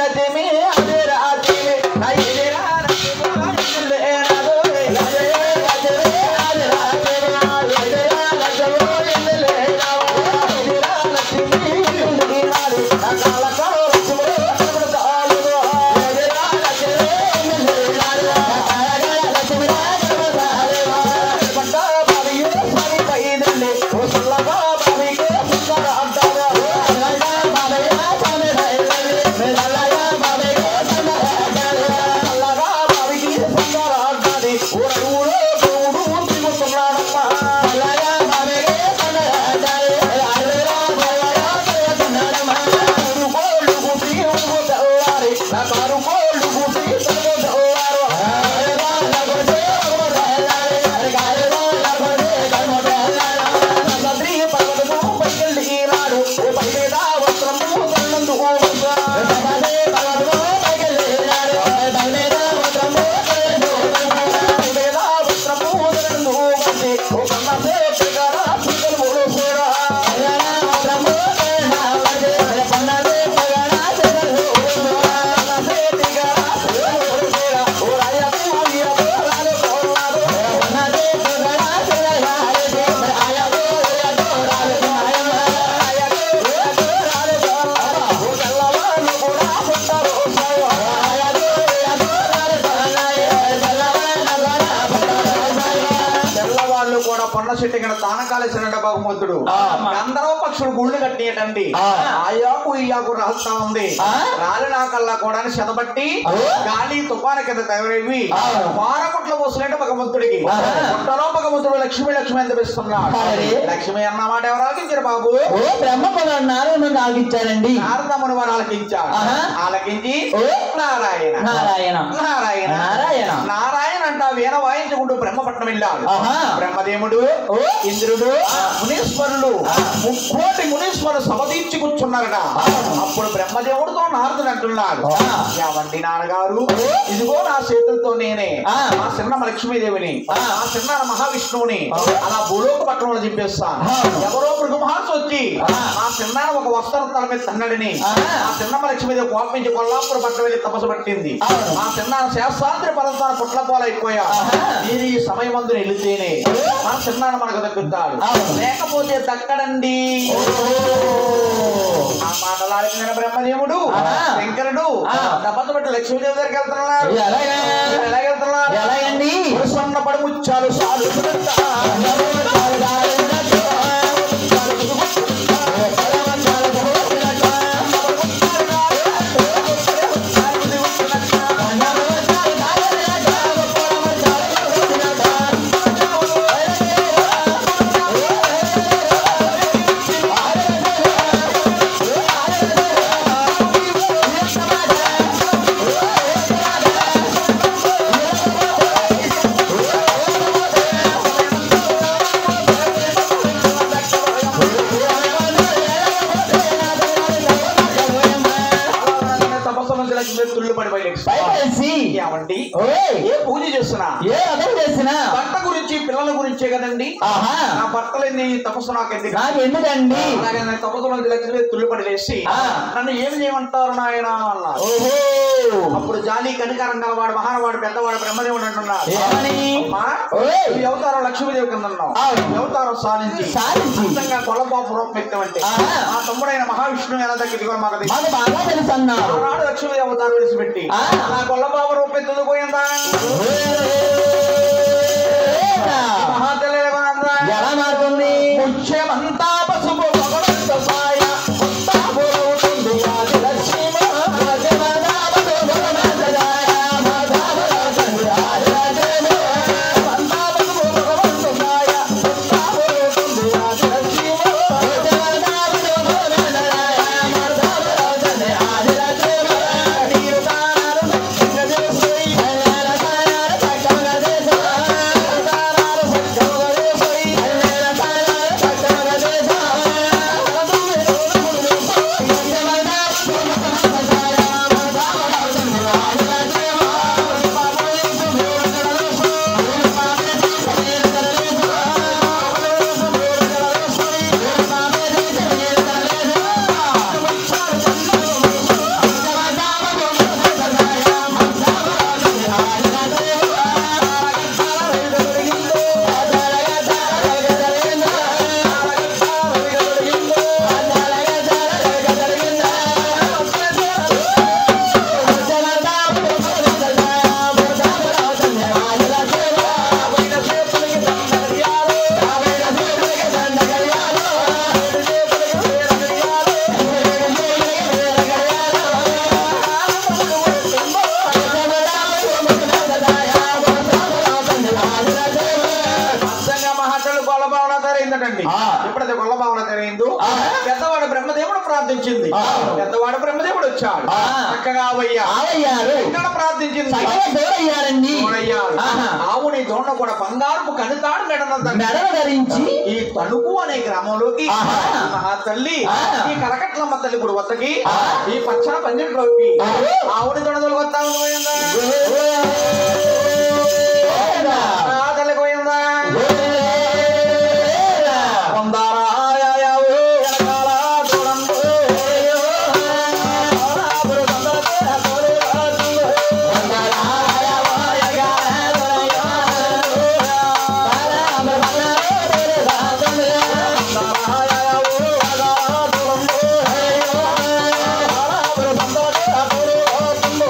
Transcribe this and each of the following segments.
లక్ష్మి అదే రాత్రి అయ్యేరా తెల్లవాళ్ళు కూడా పొన్న చెట్టు ఇక్కడ తానకాలేసిన భగవంతుడు ఆ. అందరూ పక్షులు గుళ్ళు కట్టియటండి ఆ. ఆయాకు ఇయాకు రాస్తా ఉంది ఆ. రాలినాకల్లా కూడా శతబట్టి ఆ. గాలి తుఫాను కింద తగలేవి ఆ. వారపుట్ల పోసినట్టు భగవంతుడికి ఆ. పుట్టలో భగవంతుడు లక్ష్మి లక్ష్మి ఎంత పిస్తున్నాడు అరే. లక్ష్మి అన్న మాట ఎవరు ఆలకించారు బాబు ఓ బ్రహ్మ పదం నారాయణ ఆగిచ్చారండి నారదముని వారు ఆలకించాడు ఆహా. ఆలకించి ఓ. నారాయణ నారాయణ నారాయణ నారాయణ. నారాయణ అంట వీణ వాయించుకుంటూ బ్రహ్మపట్నం వెళ్ళాడు ఆహా. బ్రహ్మదేవుడు ఓ. ఇంద్రుడు మునీశ్వరులు ముక్కోటి మునీశ్వరులు సమదీర్చి కూర్చున్నారట అప్పుడు బ్రహ్మదేవుడితో నారదుడు అంటున్నాడు ఆ. ఏమండి నాన్నగారు ఓ. ఇదిగో నా చేతులతో నేనే ఆ. మా చిన్న లక్ష్మీదేవిని ఆ. మా చిన్న మహావిష్ణువుని ఆ. అలా భూలోక పట్టణంలో దింపేస్తాను ఆ. ఎవరో భృగు మహర్షి వచ్చి ఆ. మా చిన్న ఒక వస్త్రం తల మీద తన్నడిని ఆ. మా చిన్నమ్మ లక్ష్మీదేవి కోపించి కొల్లాపురం పట్ల వెళ్ళి తపస్సు పట్టింది అవును. మా చిన్న శాస్త్రాంతి పరంతాన పుట్లపోలైపోయా ఆహా. మీరు ఈ సమయమందు వెళితేనే మా చిన్నాన్న మనకు దక్కుతాడు అవును. లేకపోతే దక్కడండి ఆ మాటలాడిన బ్రహ్మదేవుడు ఆహా. శంకరుడు ఆ. తపస్సు పట్టి లక్ష్మీదేవి దగ్గరికి వెళ్తున్నారు ఎలాగా ఎలాగెళ్తున్నారు ఎలాగండి సొన్న పడి ముచ్చాలు సాలు తపస్సు నుంచి లక్ష్మీ తుళ్ళు పడి బయట భయపడేసి ఏమండి ఓయ్ ఏ పూజ చేస్తున్నా ఏ అర్థం చేసినా భర్త గురించి పిల్లల గురించే కదండి ఆహా నా భర్తలేంది తపస్సు నాకు ఎందుకు నాకు ఎందుకండి అలాగే నేను తపస్సు నుంచి లక్ష్మీ తుళ్ళు పడి లేచి ఆ. నన్ను ఏం చేయమంటారు నాయన అన్నారు ఓహో అప్పుడు జాలి కనికరం గలవాడు మహానవాడు పెద్దవాడు బ్రహ్మదేవుడు అంటున్నాడు ఏమని అమ్మా, ఓయ్ ఈ అవతారం లక్ష్మీదేవి కింద ఉన్నావు అవును. ఈ అవతారం సాధించి సాధించి. అంతంగా కొల్లబాపు రూపం ఎత్తమంటే ఆహా. ఆ తమ్ముడైన మహావిష్ణువు ఎలా దగ్గరికి కూడా మాకు తెలియదు. మాకు బాగా తెలుసు అన్నారు ఆనాడు లక్ష్మీదేవి అవతారం విడిచిపెట్టి ఆ. నా కొల్లబాబు రూపం ఎత్తుకు పోయిందా మహాతల్లి ఏమన్నదా? ఎలా మారుతుంది ముత్యమంతా పసుపు పగడంత సాయ అంతా పొరవుతుంది ఆది లక్ష్మీ అంతా పసుపు పగడంత సాయ అంతా పొరవుతుంది ఆది లక్ష్మీ నీరు తానాలు ఇంకా చేసుకుని ప్రార్థించింది ఆ. పెద్దవాడు బ్రహ్మదేవుడు వచ్చాడు ఆ. చక్కగా అవయ్యా ఆవయ్యారు ఎక్కడ ప్రార్థించింది చక్కగా దూరయ్యారండి చూడయ్యాడు. ఆహా. ఆవుని దోణ కూడా బంగారపు కనుతాడు మెడన తగిలి. మెడలు ధరించి ఈ తణుకు అనే గ్రామంలోకి ఆహా. మహా తల్లి ఆ. ఈ కరకట్లమ్మ తల్లి గుడి వద్దకి ఆ. ఈ పచ్చన పందిట్లోకి ఆ. ఆవుని దొడదలు వస్తాము గోవిందా. ఆ తల్లి గోవిందా. వందరాయాయావు వెనకాల దూడంబు. ఆరాపురు సందరకే తోడు రాజులు. వందరాయాయావు వెనకాల దూడంబు. ఆరాపురు సందరకే తోడు రాజులు.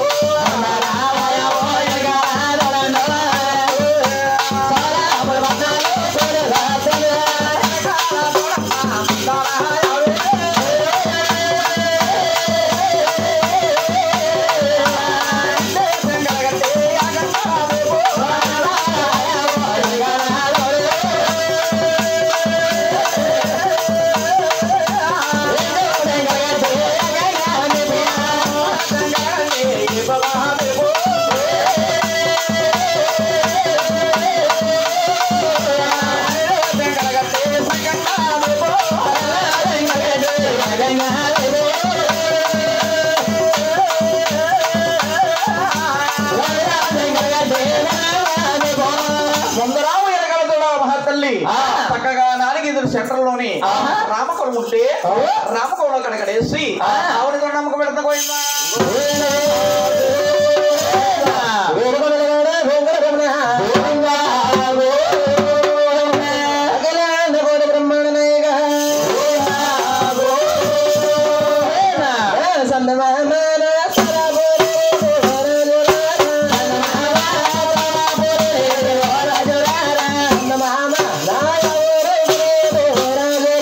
సుందరాము ఎరగలదోడ మహాతల్లి ఆ. చక్కగా నాలుగైదు సెంటర్ లోని ఆహా. రామకులం ఉంటే ఆ. రామకులం అక్కడ కడేసి ఆ. ఆవిడ కూడా నమ్మకం పెడతా పోయిందా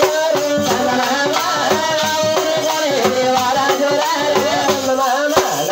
మామ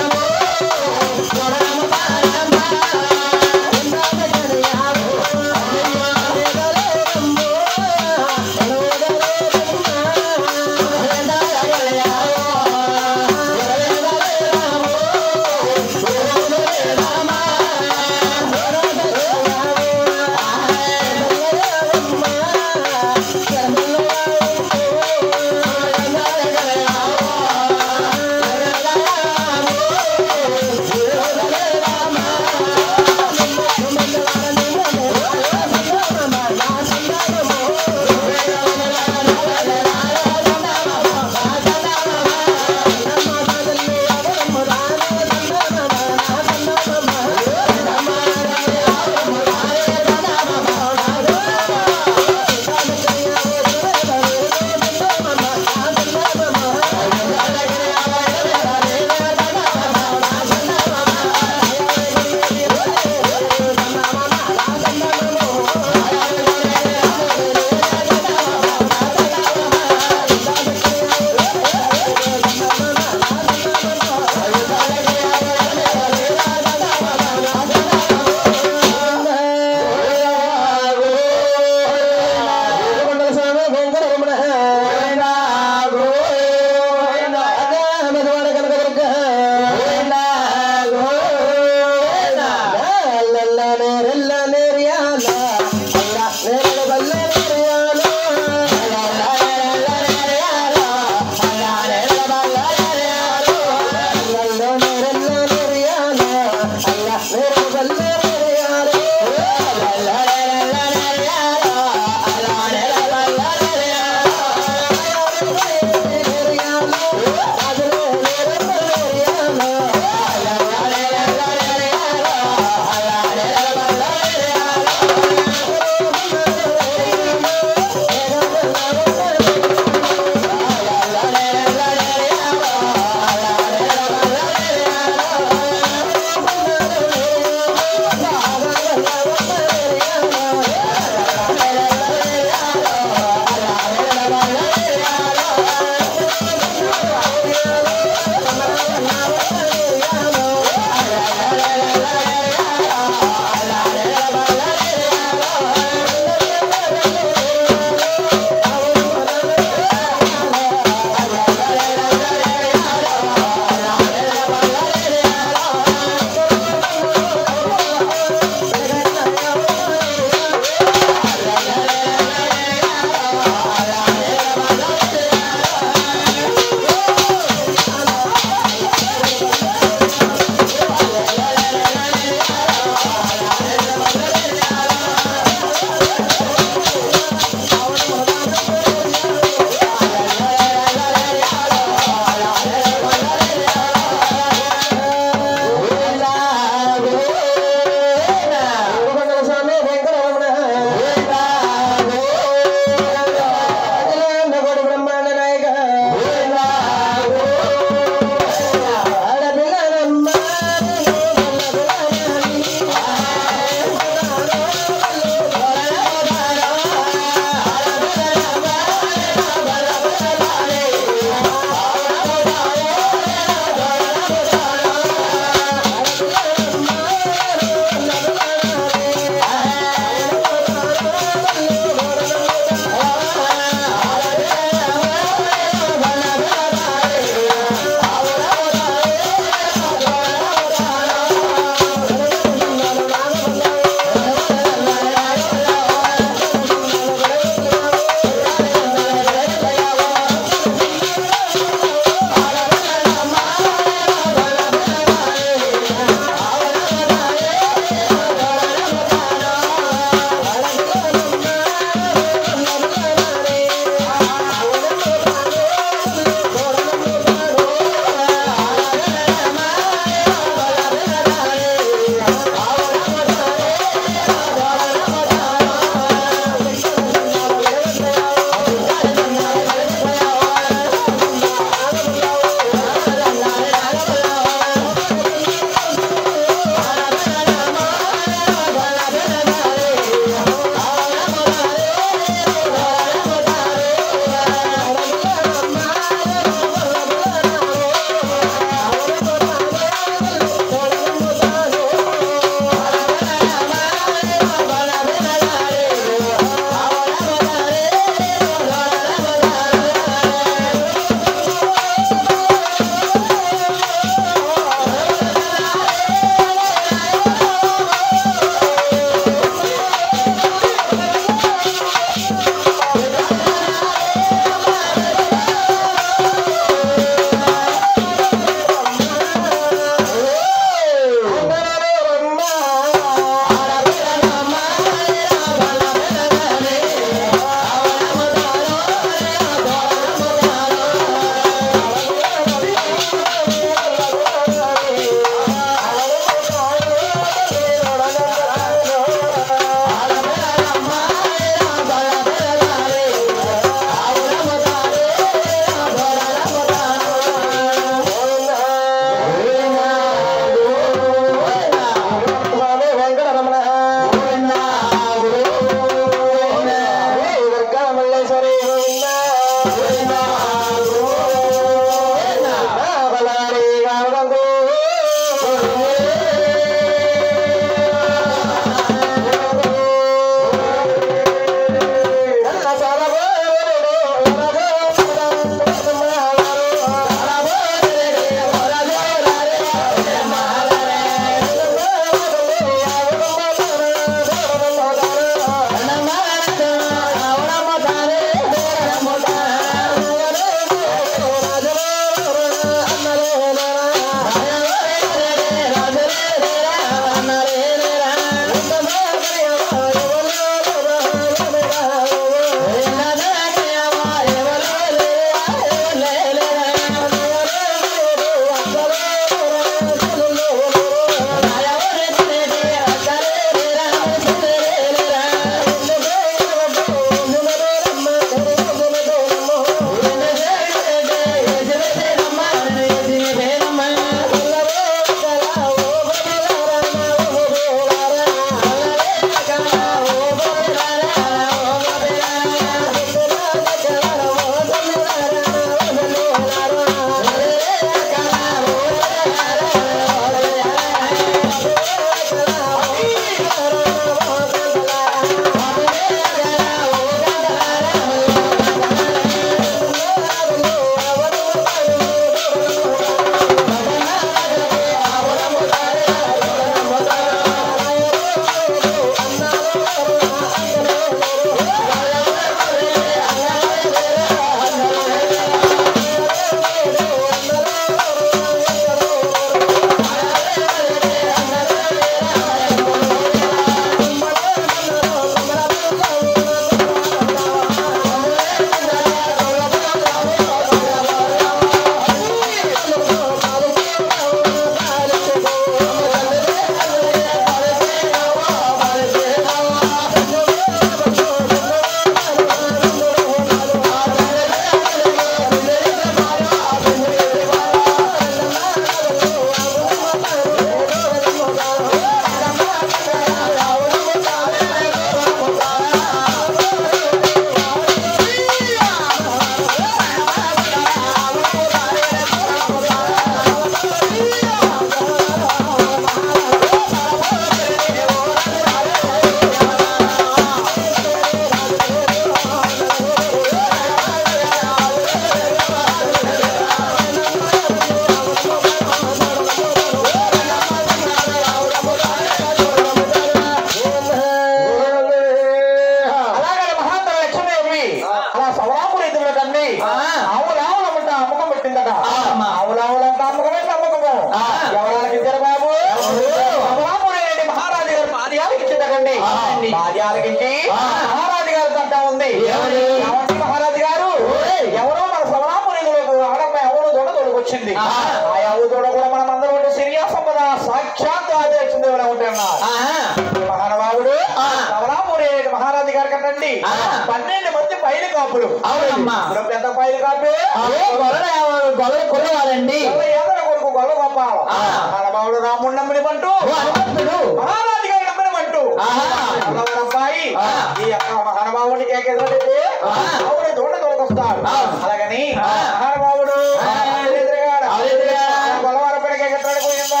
ఆ. ఆవులావులమంట అమ్మకం పెట్టిందట అవునమ్మా. ఆవులావులంట అమ్మకమే అమ్మకము ఆ. ఎవరాలకి ఇచ్చారు బాబు ఎవరు? అమలాపురేటి మహారాజు గారు పాద్యాలకి ఇచ్చిందటండి అవునండి. పాద్యాలకి ఇచ్చి ఆ. మహారాజు గారు తంట ఉంది ఎవరు? ఏమండి మహారాజు గారు ఓయ్. ఎవరో మన సమలాపురంలోకి ఆడమ్మ ఎవరు దొడ తోడుకొచ్చింది ఆ. ఆ ఎవరు దొడ కూడా మనం అందరం ఉంటే సిరియా సంపద సాక్షాత్ ఆదరించింది ఎవరైనా ఉంటున్నారు ఆహా. మహానుభావుడు ఆ. కమలాపురి మహారాజు గారు కట్టండి ఆ. పన్నెండు మంది పైన కాపులు అవునమ్మా. ఇప్పుడు పెద్ద పైన కాపే ఏ గొర్రె గొర్రె కొనేవారండి ఏదైనా కొడుకు గొల్ల గొప్ప ఆ. మహానుభావుడు రాముడు నమ్మిని పంటూ ఓ హనుమంతుడు మహారాజు గారు నమ్మిన పంటూ ఆహా. అబ్బాయి ఆ. ఈ యొక్క మహానుభావుడికి ఏకెళ్ళితే ఆ. ఆవుడు దూడ తోడుకొస్తాడు ఆ. అలాగని ఆ. మహానుభావుడు ఆ. ఎదురుగాడు. ఎదురుగాడు. గొల్లవారి పడికి ఎక్కడికి పోయిందా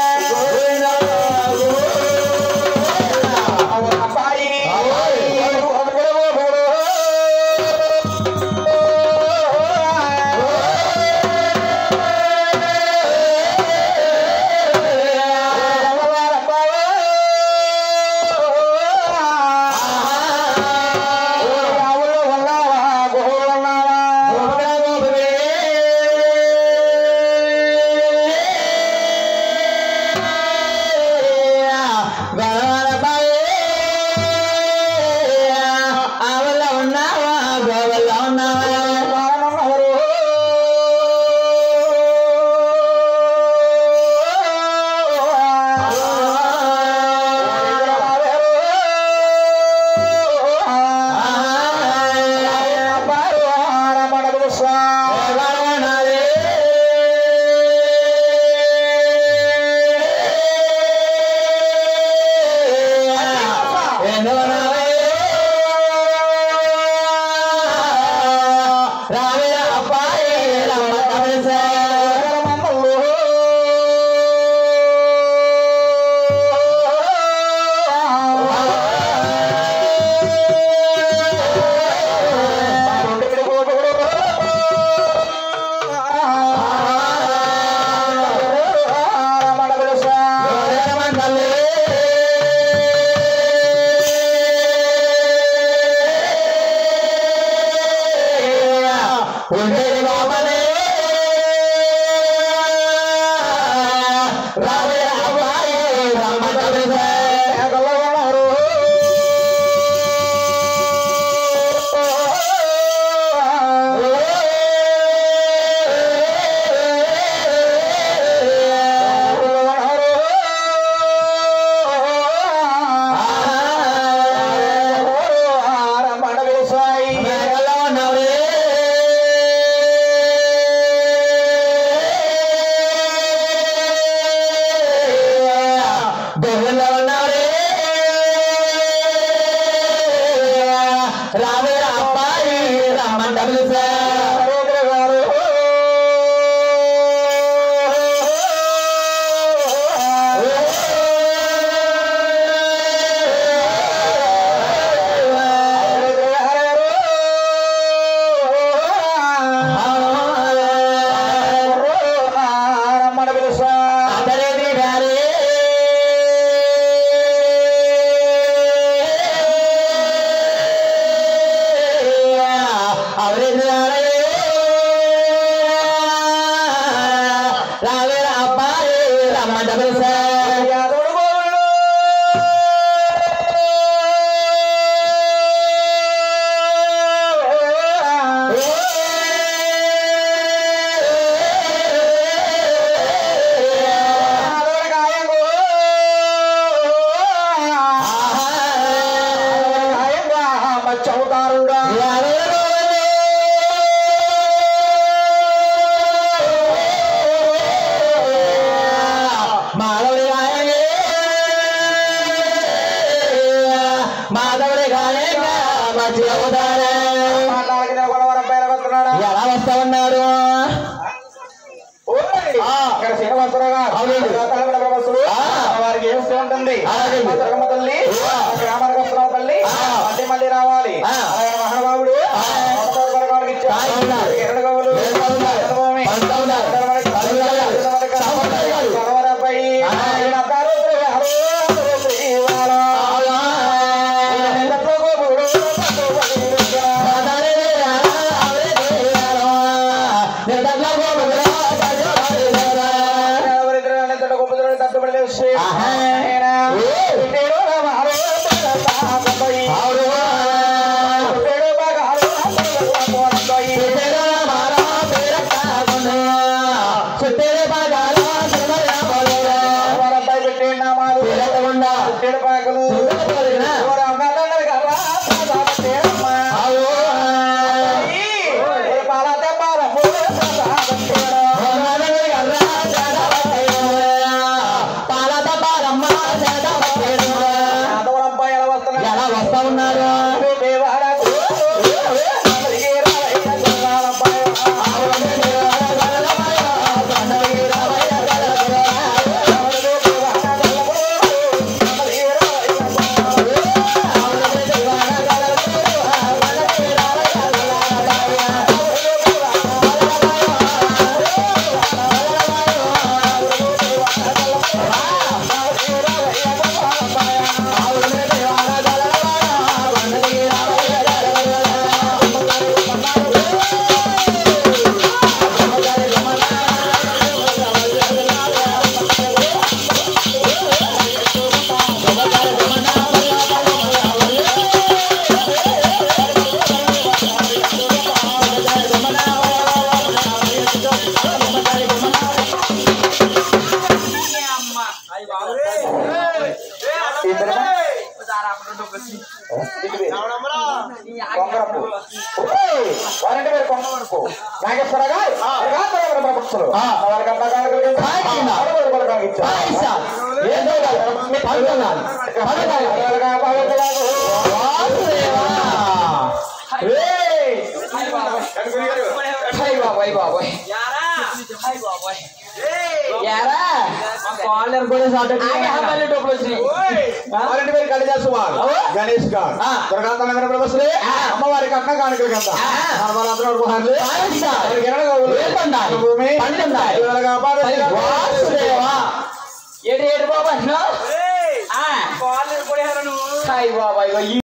అబ్బాయి ఆవల ఉన్నావా గోవల ఉన్నావా రావే అబ్బాయి రమ్మ కమిసే ఉండేది బాబనే రావే అబ్బాయి రమ్మ కమిసే మేఘలో ఉన్నవే గొర్రెలో ఉన్నవే రావే అబ్బాయి రమ్మంటారు సార్ అందరిది గారే అవరేది గారే రావే అబ్బాయి రమ్మంటారు సార్ చౌదారుడా మాధవుడి గాయనే మాధవుడి గాయంగా మంచి అవుతారే నాలుగు గొడవర పైన వస్తున్నాడా ఎలా వస్తా ఉన్నాడు ఊరండి. ఆ. ఇక్కడ శ్రీనివాసరావు గారు అవునండి. తలగడ బ్రహ్మసుడు. ఆ. వారికి ఏమిస్తూ ఉంటుంది అలాగే. మా దుర్గమ్మ తల్లి ఆ. మా గ్రామానికి వస్తున్నావు తల్లి ఆ. మళ్ళీ మళ్ళీ రావాలి ఆ. అలాగే మహానుభావుడు ఆ. అవతార పరకానికి ఇచ్చాడు. ఆ, ఉన్నాడు. ఎరడు గవులు, ఎరడు గవులు, ఎర్రభూమి, పంట ఉన్నాడు. ఎర్రమరక, పంట ఉన్నాడు. ఎర్రమరక, సంపన్నాడు. కలవరపై ఆ. ఈయన అద్దాలు శ్రీ హరో శ్రీవాల. ఈయన నిలతో గోపుడు, పట్టు పడి విగ్రహ. మాధవుడి గారు, అవరేది గారు. నగరపు వారంటే మీరు కొమ్మ వరకు నాగేశ్వరగా భక్తులు ఆ. వారికి అట్లా కానుకలు హాయ్ చిన్న. Hi sir. ఏందో కదా, మీ పడుతున్నాను. పడుతున్నాను. వాసుదేవా. ఏయ్. అయ్య బాబాయ్ బాబాయ్ యారా కాలర్ కూడా షార్ట్ ఆగే హంబలి డబ్బులు వచ్చినాయి వారంటే మీరు కలిజా సుమార్ అవ్వ. గణేష్ గారు ఆ. దుర్గాంత నగర ప్రభుత్వలే ఆ. అమ్మవారికి అట్లా కానుకలు కింద ఆ. మనమందరం అడుగుహార్లు హాయ్ సార్. వారికి ఎనగా ఊరు. ఏం పండాలి? భూమి పండిందాలి. ఇవాళ కాపాడు. వాసుదేవా ఏడు ఏడు బాబా హాయ్ బాబాయ్